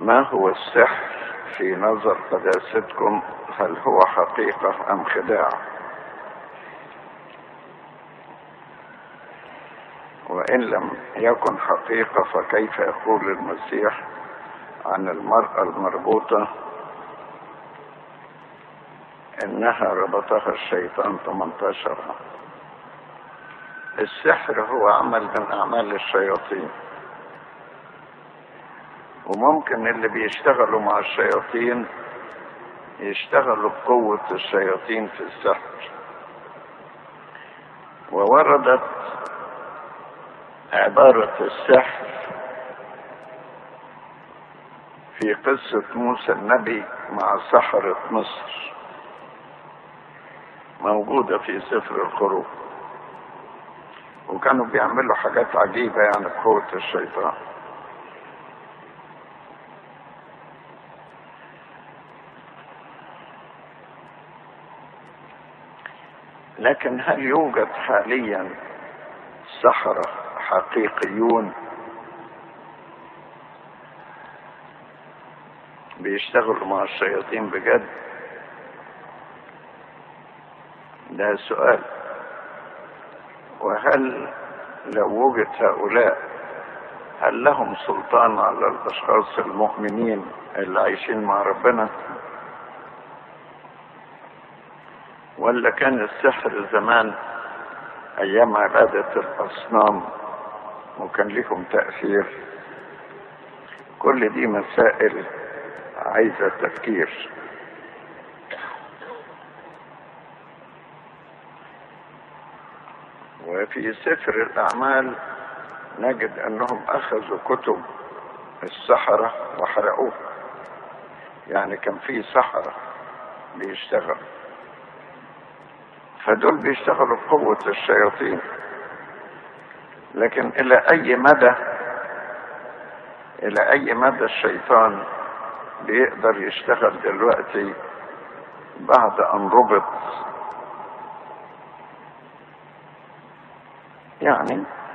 ما هو السحر في نظر قداستكم هل هو حقيقة أم خداع وإن لم يكن حقيقة فكيف يقول المسيح عن المرأة المربوطة إنها ربطها الشيطان 18 عام السحر هو عمل من أعمال الشياطين وممكن اللي بيشتغلوا مع الشياطين يشتغلوا بقوة الشياطين في السحر ووردت عبارة السحر في قصة موسى النبي مع سحرة مصر موجودة في سفر الخروج وكانوا بيعملوا حاجات عجيبة يعني بقوة الشيطان لكن هل يوجد حاليا سحرة حقيقيون بيشتغلوا مع الشياطين بجد ده سؤال وهل لو وجد هؤلاء هل لهم سلطان على الاشخاص المؤمنين اللي عايشين مع ربنا ولا كان السحر زمان ايام عبادة الاصنام وكان لهم تأثير كل دي مسائل عايزة تفكير وفي سفر الأعمال نجد أنهم أخذوا كتب السحرة وحرقوها يعني كان في سحرة بيشتغل فدول بيشتغلوا بقوة الشياطين لكن إلى أي مدى إلى أي مدى الشيطان بيقدر يشتغل دلوقتي بعد أن ربط يعني